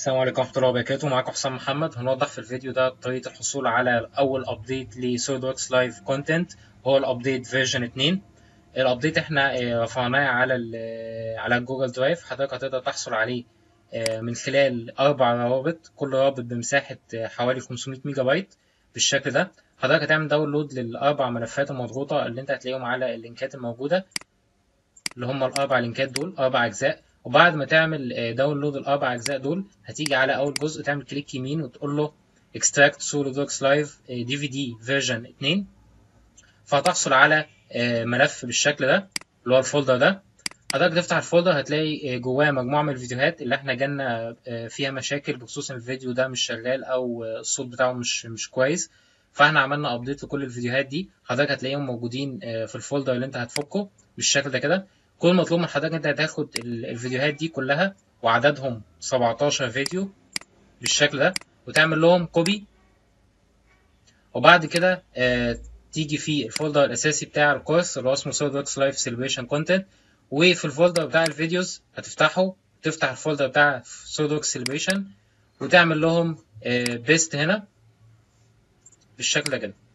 السلام عليكم ورحمة الله وبركاته معاكم حسام محمد هنوضح في الفيديو ده طريقة الحصول على أول أبديت لسوليد وركس لايف كونتنت وهو الأبديت فيرجن 2 الأبديت احنا آه، رفعناه على ال على جوجل درايف حضرتك هتقدر تحصل عليه آه، من خلال أربع روابط كل رابط بمساحة آه، حوالي 500 ميجا بايت بالشكل ده حضرتك هتعمل داونلود للأربع ملفات المضغوطة اللي أنت هتلاقيهم على اللينكات الموجودة اللي هم الأربع لينكات دول أربع أجزاء وبعد ما تعمل داونلود الاربع اجزاء دول هتيجي على اول جزء تعمل كليك يمين وتقول له extract SolidWorks Live DVD version 2 فهتحصل على ملف بالشكل ده اللي هو الفولدر ده حضرتك تفتح الفولدر هتلاقي جواه مجموعة من الفيديوهات اللي احنا جالنا فيها مشاكل بخصوص ان الفيديو ده مش شغال او الصوت بتاعه مش مش كويس فاحنا عملنا ابديت لكل الفيديوهات دي حضرتك هتلاقيهم موجودين في الفولدر اللي انت هتفكه بالشكل ده كده كل المطلوب من حضرتك انت هتاخد الفيديوهات دي كلها وعددهم 17 فيديو بالشكل ده وتعمل لهم كوبي وبعد كده آه تيجي في الفولدر الاساسي بتاع الكورس اللي هو اسمه SolidWorks Live Celebration Content وفي الفولدر بتاع الفيديوز هتفتحه تفتح الفولدر بتاع SolidWorks Celebration وتعمل لهم آه بيست هنا بالشكل ده كده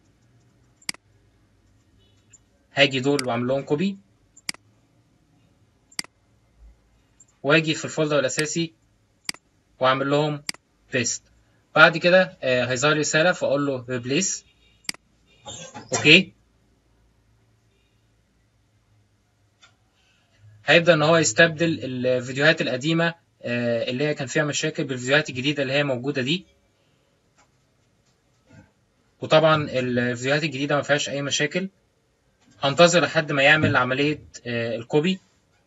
هاجي دول واعمل لهم كوبي واجي في الفولدر الاساسي واعمل لهم بيست بعد كده آه هيظهر لي رساله فاقول له ريبليس اوكي هيبدا ان هو يستبدل الفيديوهات القديمه آه اللي هي كان فيها مشاكل بالفيديوهات الجديده اللي هي موجوده دي وطبعا الفيديوهات الجديده ما فيهاش اي مشاكل هنتظر لحد ما يعمل عمليه آه الكوبي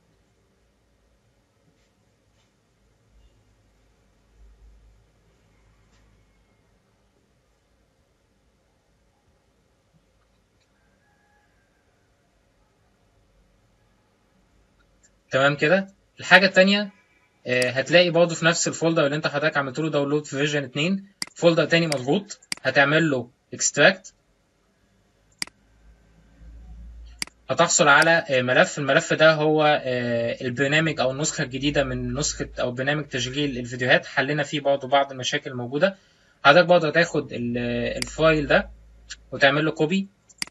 تمام كده الحاجة التانية آه هتلاقي برضه في نفس الفولدر اللي انت حضرتك عملت له داونلود في فيرجن 2 فولدر تاني مضغوط هتعمل له اكستراكت هتحصل على آه ملف الملف ده هو آه البرنامج او النسخة الجديدة من نسخة او برنامج تشغيل الفيديوهات حلنا فيه برضه بعض المشاكل الموجودة حضرتك برضه هتاخد الفايل ده وتعمل له كوبي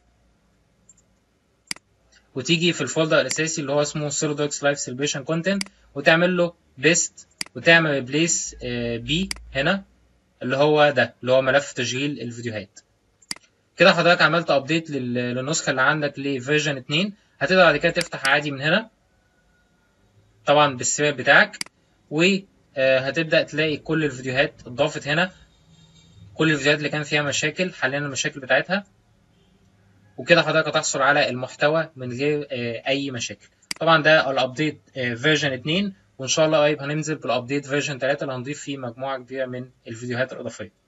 وتيجي في الفولدر الاساسي اللي هو اسمه SolidWorks Live Celebration Content وتعمل له بيست وتعمل ريبليس بي هنا اللي هو ده اللي هو ملف تشغيل الفيديوهات كده حضرتك عملت ابديت للنسخه اللي عندك لفيرجن 2 هتقدر بعد كده تفتح عادي من هنا طبعا بالسبب بتاعك وهتبدا تلاقي كل الفيديوهات اتضافت هنا كل الفيديوهات اللي كان فيها مشاكل حلينا المشاكل بتاعتها وكده حضرتك هتحصل على المحتوى من غير اي مشاكل طبعا ده الابديت فيرجن 2 وان شاء الله قريب هننزل بالابديت فيرجن 3 اللي هنضيف فيه مجموعه كبيره من الفيديوهات الاضافيه